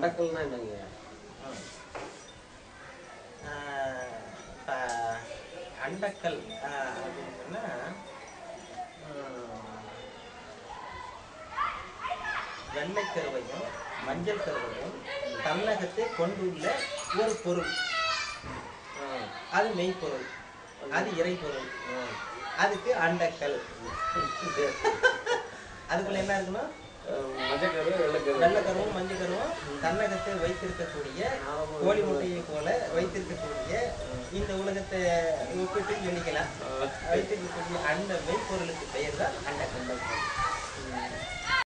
அண்டக்கல்னா என்னங்க ஆஹ் இப்ப அண்டக்கல் ஆஹ் அப்படின்னு சொன்னா உம், வெள்ளைக் கருவையும் மஞ்சள் கருவையும் தன்னகத்தை கொண்டுள்ள ஒரு பொருள் அது மெய்ப்பொருள் அது இறைப்பொருள் அதுக்கு அண்டக்கல் அதுக்குள்ள என்ன இருக்கணும் மஞ்சக்கரு வெள்ளக்கரு வெள்ளக்கருவும் மஞ்சள் கருவும் தன்னகத்தை வைத்திருக்கக்கூடிய கோழி முட்டையை போல வைத்திருக்கக்கூடிய இந்த உலகத்தை ஒப்பிட்டு சொல்லிக்கலாம் வைத்திருக்கக்கூடிய அந்த மெய்ப்பொருளுக்கு பெயர் தான் அண்டக்கல்